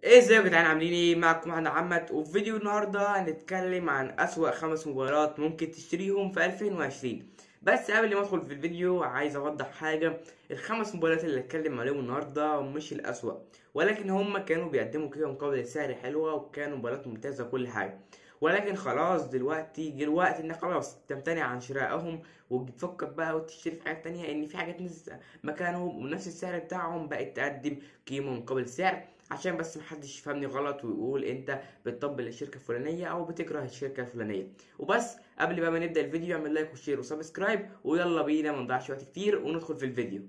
ايه ازيكم يا جدعان عاملين ايه معكم احنا محمد وفي فيديو النهارده هنتكلم عن اسوأ خمس موبايلات ممكن تشتريهم في 2020 بس قبل ما ادخل في الفيديو عايز اوضح حاجه الخمس موبايلات اللي هتكلم عليهم النهارده مش الاسوأ ولكن هم كانوا بيقدموا كده مقابل سعر حلوه وكانوا موبايلات ممتازه وكل حاجه ولكن خلاص دلوقتي جه الوقت انك خلاص تمتنع عن شرائهم وتفكر بقى وتشتري في حاجات تانية ان في حاجات نزلت مكانهم ونفس السعر بتاعهم بقت تقدم قيمة مقابل سعر عشان بس محدش يفهمني غلط ويقول انت بتطبل الشركة الفلانية او بتكره الشركة الفلانية وبس قبل بقى ما نبدأ الفيديو اعمل لايك وشير وسبسكرايب ويلا بينا ما نضيعش وقت كتير وندخل في الفيديو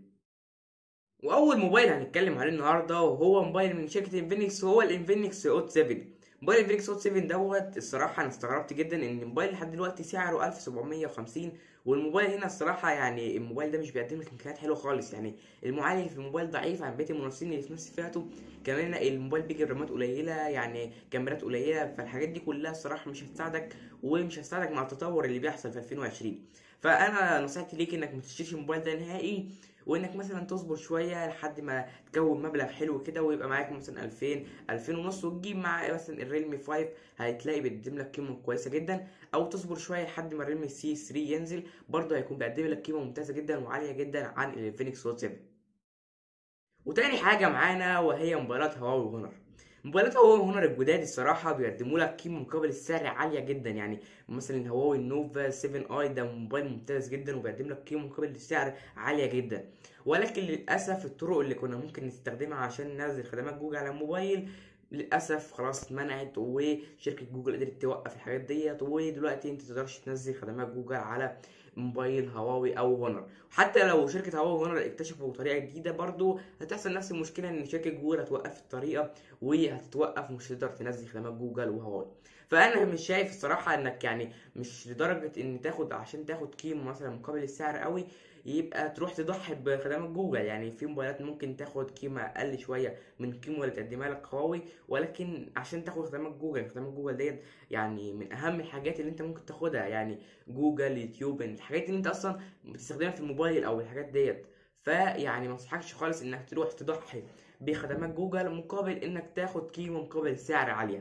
واول موبايل هنتكلم عليه النهارده وهو موبايل من شركه انفينكس وهو الانفينكس اوت 7 موبايل انفينكس اوت 7 دوت الصراحه انا استغربت جدا ان الموبايل لحد دلوقتي سعره 1750 والموبايل هنا الصراحه يعني الموبايل ده مش بيقدم لك امكانيات حلوه خالص يعني المعالج في الموبايل ضعيف عن بقيه المنافسين اللي في نفس فئته كمان الموبايل بيجي رامات قليله يعني كاميرات قليله فالحاجات دي كلها الصراحه مش هتساعدك ومش هتساعدك مع التطور اللي بيحصل في 2020 فانا نصيحتي ليك انك ما تشتريش الموبايل ده نهائي وانك مثلا تصبر شويه لحد ما تكون مبلغ حلو كده ويبقى معاك مثلا 2000 2000 ونص وتجيب معاه مثلا الريلمي 5 هتلاقي بيقدم لك قيمه كويسه جدا او تصبر شويه لحد ما الريلمي سي 3 ينزل برضه هيكون بيقدم لك قيمه ممتازه جدا وعاليه جدا عن الفينكس وات 7 وتاني حاجه معانا وهي موبايلات هواوي وهونر موبايلات هواوي هونر الجداد الصراحة بيقدموا لك قيمة مقابل السعر عالية جدا يعني مثلا هواوي النوفا 7 اي ده موبايل ممتاز جدا وبيقدم لك قيمة مقابل السعر عالية جدا ولكن للأسف الطرق اللي كنا ممكن نستخدمها عشان ننزل خدمات جوجل على الموبايل للاسف خلاص اتمنعت وشركه جوجل قدرت توقف الحاجات ديت ودلوقتي انت تقدرش تنزل خدمات جوجل على موبايل هواوي او هونر حتى لو شركه هواوي وهونر اكتشفوا طريقه جديده برضو هتحصل نفس المشكله ان شركه جوجل هتوقف الطريقه وهتتوقف ومش هتقدر تنزل خدمات جوجل وهواوي فانا مش شايف الصراحه انك يعني مش لدرجه ان تاخد عشان تاخد قيمه مثلا مقابل السعر قوي يبقى تروح تضحي بخدمات جوجل يعني في موبايلات ممكن تاخد قيمه اقل شويه من القيمه اللي تقدمها لك هواوي ولكن عشان تاخد خدمات جوجل خدمات جوجل ديت يعني من اهم الحاجات اللي انت ممكن تاخدها يعني جوجل يوتيوب الحاجات اللي انت اصلا بتستخدمها في الموبايل او الحاجات ديت فيعني ما انصحكش خالص انك تروح تضحي بخدمات جوجل مقابل انك تاخد قيمه مقابل سعر عاليه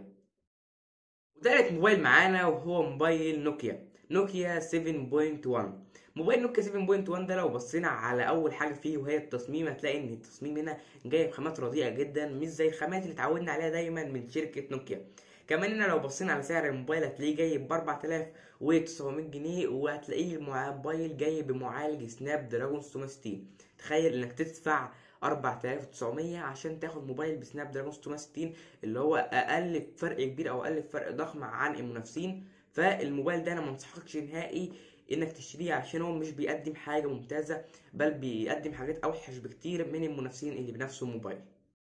وتالت موبايل معانا وهو موبايل نوكيا نوكيا 7.1 موبايل نوكيا 7.1 ده لو بصينا على اول حاجه فيه وهي التصميم هتلاقي ان التصميم هنا جاي بخامات رديئه جدا مش زي الخامات اللي اتعودنا عليها دايما من شركه نوكيا كمان هنا لو بصينا على سعر الموبايل هتلاقيه جاي ب 4900 جنيه وهتلاقيه الموبايل جاي بمعالج سناب دراجون 660 تخيل انك تدفع 4900 عشان تاخد موبايل بسناب دراجون 660 اللي هو اقل فرق كبير او اقل فرق ضخم عن المنافسين فالموبايل ده انا ما انصحكش نهائي انك تشتريه عشان هو مش بيقدم حاجه ممتازه بل بيقدم حاجات اوحش بكتير من المنافسين اللي بنفسه الموبايل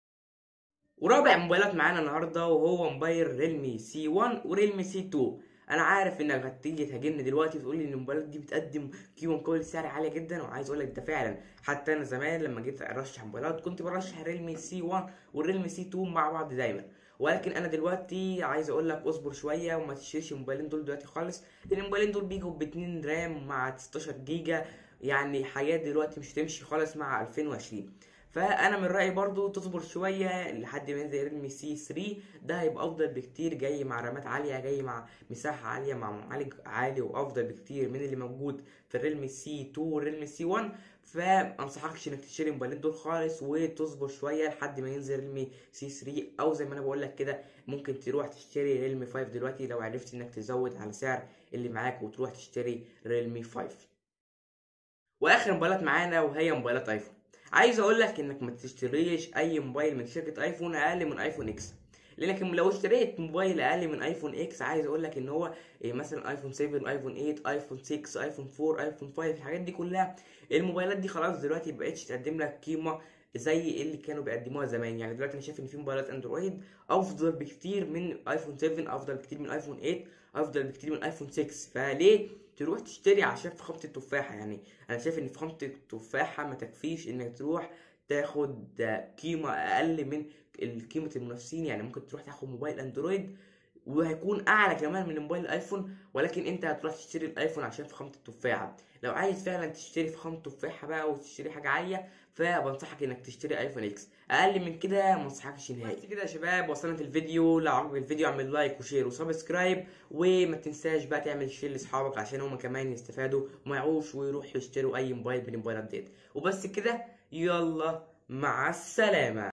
ورابع موبايلات معانا النهارده وهو موبايل ريلمي سي 1 وريلمي سي 2 انا عارف انك هتيجي تهاجمني دلوقتي وتقول لي ان الموبايلات دي بتقدم قيمه مقابل سعر عاليه جدا وعايز اقول لك ده فعلا حتى انا زمان لما جيت ارشح موبايلات كنت برشح الريلمي سي 1 والريلمي سي 2 مع بعض دايما ولكن انا دلوقتي عايز اقول لك اصبر شويه وما تشتريش الموبايلين دول دلوقتي خالص لان الموبايلين دول بيجوا ب 2 رام مع 16 جيجا يعني حاجات دلوقتي مش هتمشي خالص مع 2020 فانا من رايي برضو تصبر شويه لحد ما ينزل ريلمي سي 3 ده هيبقى افضل بكتير جاي مع رامات عاليه جاي مع مساحه عاليه مع معالج عالي وافضل بكتير من اللي موجود في الريلمي سي 2 والريلمي سي 1 فانصحكش انك تشتري الموبايلين دول خالص وتصبر شويه لحد ما ينزل ريلمي سي 3 او زي ما انا بقول لك كده ممكن تروح تشتري ريلمي 5 دلوقتي لو عرفت انك تزود على سعر اللي معاك وتروح تشتري ريلمي 5 واخر موبايلات معانا وهي موبايلات ايفون عايز اقول لك انك ما تشتريش اي موبايل من شركه ايفون اقل من ايفون اكس لانك لو اشتريت موبايل اقل من ايفون اكس عايز اقول لك ان هو إيه مثلا ايفون 7 ايفون 8 ايفون 6 ايفون 4 ايفون 5 الحاجات دي كلها الموبايلات دي خلاص دلوقتي مبقتش تقدم لك قيمه زي اللي كانوا بيقدموها زمان يعني دلوقتي انا شايف ان في موبايلات اندرويد افضل بكتير من ايفون 7 افضل بكتير من ايفون 8 افضل بكتير من ايفون 6 فليه تروح تشتري عشان فخامه التفاحه يعني انا شايف ان فخامه التفاحه ما تكفيش انك تروح تاخد قيمه اقل من قيمه المنافسين يعني ممكن تروح تاخد موبايل اندرويد وهيكون اعلى كمان من موبايل الايفون ولكن انت هتروح تشتري الايفون عشان فخامه التفاحه لو عايز فعلا تشتري فخامه تفاحه بقى وتشتري حاجه عاليه فبنصحك انك تشتري ايفون اكس اقل من كده ما انصحكش نهائي بس كده يا شباب وصلت الفيديو لو عجبك الفيديو اعمل لايك وشير وسبسكرايب وما تنساش بقى تعمل شير لاصحابك عشان هما كمان يستفادوا وما يعوش ويروحوا يشتروا اي موبايل من الموبايلات ديت وبس كده يلا مع السلامه